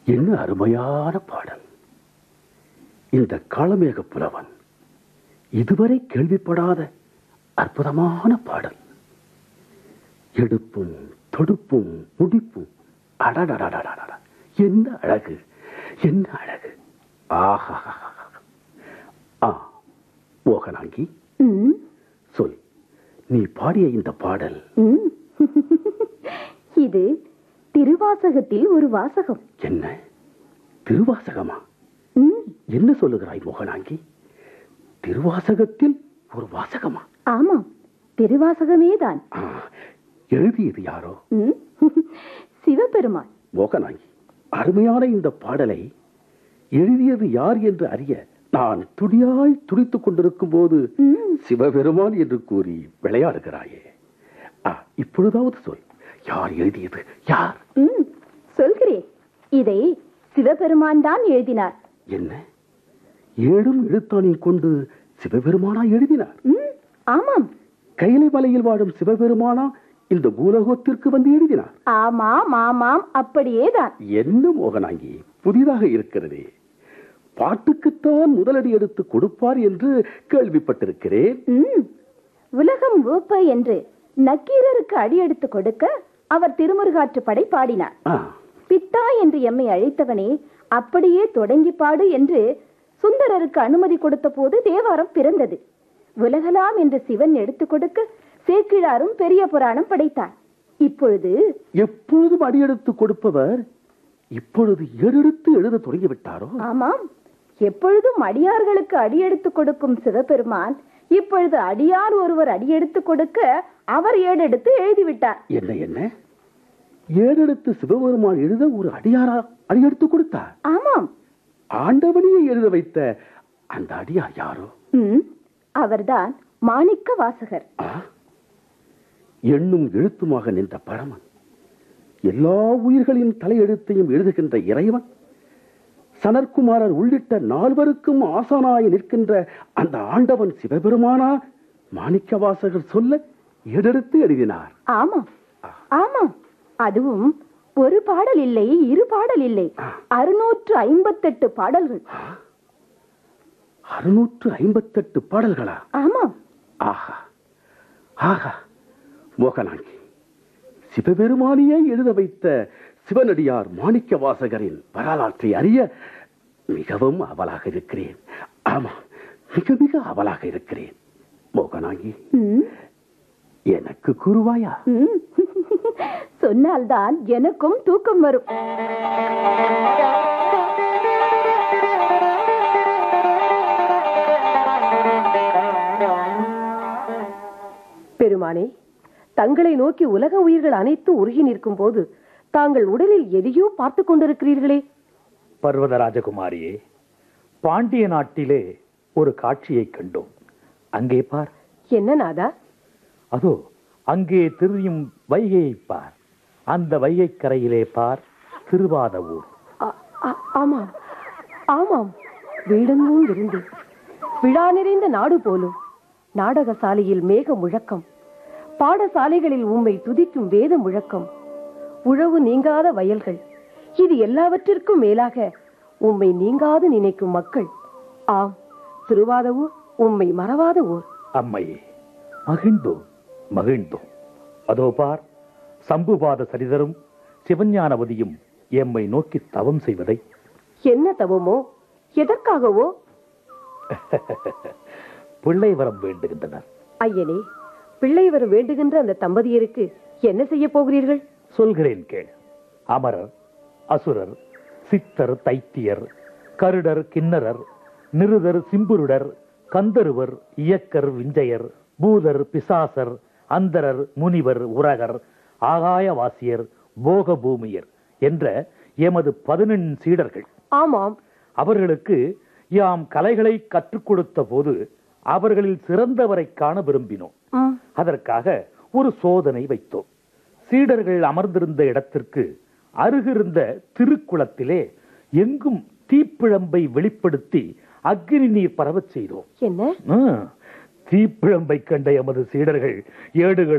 என்ன அருமையான பாடல் இந்த காளமேக புலவன் இதுவரை கேள்விப்படாத அற்புதமான பாடல் எடுப்பும் தொடுப்பும் முடிப்பும் அடடடடடட என்ன அழகு என்ன அழகு ஆஹா ஆ மோகனாங்கி ம், சொல் நீ பாடிய இந்த பாடல் ம். இது திருவாசகத்தில் ஒரு வாசகம் என்ன திருவாசகமா ம், என்ன சொல்லுகிறாய் மோகனாங்கி திருவாசகத்தில் ஒரு வாசகமா ஆமாம் திருவாசகமேதான் ஆ, எழுதியது யாரோ ம், சிவபெருமான் மோகனாங்கி அருமையான இந்த பாடலை எழுதியது யார் என்று அறிய நான் துடியாய் துடித்துக் கொண்டிருக்கும் போது ம், சிவபெருமான் என்று கூறி விளையாடுகிறாயே ஆ, இப்பொழுதாவது சொல் யார் எழுதியது யார் ம், சொல்கிறேன் இதை சிவபெருமான் தான் எழுதினார் என்ன ஏழும் எழுத்தாணின் கொண்டு சிவபெருமானா எழுதினார் ம், ஆமாம் கைலை மலையில் வாழும் சிவபெருமானா இந்த பூலோகத்திற்கு வந்து எழுதினார் ஆமாம் ஆமாம் அப்படியேதான் என்ன மோகனாங்கி புதிதாக இருக்கிறதே பாட்டுக்குத்தான் முதலடி எடுத்து கொடுப்பார் என்று கேள்விப்பட்டிருக்கிறேன் ம், உலகம் ஊப்ப என்று நக்கீரருக்கு அடியெடுத்து கொடுக்க அவர் திருமுருகாற்றுப்படை பாடினார் ஆ, பித்தா என்று எம்மை அழைத்தவனே அப்படியே தொடங்கி பாடு என்று சுந்தரருக்கு அனுமதி கொடுத்த போது தேவாரம் பிறந்தது உலகலாம் என்று சிவன் எடுத்துக் கொடுக்க சேக்கிழாரும் பெரிய புராணம் படைத்தார் இப்பொழுது எப்பொழுதும் அடியெடுத்து கொடுப்பவர் இப்பொழுது ஏறெடுத்து எழுத தொடங்கிவிட்டாரோ ஆமாம் எப்பொழுதும் அடியார்களுக்கு அடியெடுத்து கொடுக்கும் சிவபெருமான் இப்பொழுது அடியார் ஒருவர் அடியெடுத்து கொடுக்க அவர் ஏடெடுத்து எழுதிவிட்டார் என்ன என்ன ஏறெடுத்து சிவபெருமான் எழுத ஒரு அடியாரா அடியெடுத்து கொடுத்தார் ஆமாம் ஆண்டவனையே எழுத வைத்த அந்த அடியார் யாரோ ம், அவர்தான் மாணிக்க வாசகர் ஆ? எண்ணும் எழுத்துமாக நின்ற பரமன் எல்லா உயிர்களின் தலையெழுத்தையும் எழுதுகின்ற இறைவன் சனற்குமாரர் உள்ளிட்ட நால்வருக்கும் ஆசானாய் நிற்கின்ற அந்த ஆண்டவன் சிவபெருமானா மாணிக்க வாசகர் சொல்ல ஏடெடுத்து எழுதினார் ஆமாம் ஆமாம் அதுவும் ஒரு பாடல் இல்லை இரு பாடல் இல்லை அறுநூற்று ஐம்பத்தெட்டு பாடல்கள் அறுநூற்று ஐம்பத்தெட்டு பாடல்களா ஆமாம் ஆஹா ஆஹா மோகனாங்கி சிவபெருமானியே எழுத வைத்த சிவனடியார் மாணிக்க வாசகரின் வரலாற்றை அறிய மிகவும் அவலாக இருக்கிறேன் ஆமா மிக மிக அவலாக இருக்கிறேன் மோகனாங்கி ம், எனக்கு கூறுவாயா ம். சொன்னால்தான் எனக்கும் தூக்கம் வரும் பெருமானே தங்களை நோக்கி உலக உயிர்கள் அனைத்தும் உருகி நிற்கும் போது தாங்கள் உடலில் எதையோ பார்த்து கொண்டிருக்கிறீர்களே பர்வத ராஜகுமாரியே பாண்டிய நாட்டிலே ஒரு காட்சியைக் கண்டோம் அங்கே பார் என்ன நாதா அதோ அங்கே திரியும் வைகையைப் பார் அந்த வைகைக் கரையிலே பார் திருவாத ஊர் ஆ- ஆ- ஆமாம் ஆமாம் வீடெங்கும் விருந்து விழா நிறைந்த நாடு போலும் நாடக சாலையில் மேக முழக்கம் பாடசாலைகளில் உம்மை துதிக்கும் வேத முழக்கம் உழவு நீங்காத வயல்கள் இது எல்லாவற்றிற்கும் மேலாக உம்மை நீங்காது நினைக்கும் மக்கள் ஆம் திருவாத ஊர் உம்மை மறவாத ஊர் அம்மையே மகிழ்ந்தோம் மகிழ்ந்தோம் அதோ பார் சம்புபாத சரிதரும் சிவஞானவதியும் எம்மை நோக்கி தவம் செய்வதை என்ன தவமோ எதற்காகவோ பிள்ளை வரம் வேண்டுகின்றனர் ஐயனே பிள்ளை வர வேண்டுகின்ற அந்த தம்பதியருக்கு என்ன செய்ய போகிறீர்கள் சொல்கிறேன் கேள் அமரர் அசுரர் சித்தர் தைத்தியர் கருடர் கிண்ணரர் நிருதர் சிம்புருடர் கந்தருவர் இயக்கர் விஞ்சையர் பூதர் பிசாசர் அந்தரர் முனிவர் உரகர் ஆகாயவாசியர் போகபூமியர் என்ற எமது பதினெண் சீடர்கள் ஆமாம் அவர்களுக்கு யாம் கலைகளை கற்றுக் கொடுத்த போது அவர்களில் சிறந்தவரை காண விரும்பினோம் ம், அதற்காக ஒரு சோதனை வைத்தோம் சீடர்கள் அமர்ந்திருந்த இடத்திற்கு அருகிருந்த திருக்குளத்திலே எங்கும் தீப்பிழம்பை வெளிப்படுத்தி அக்னி நீர் பரவச் செய்தோம் என்ன ஆ, தீப்பிழம்பை கண்ட எமது சீடர்கள் ஏடுகள்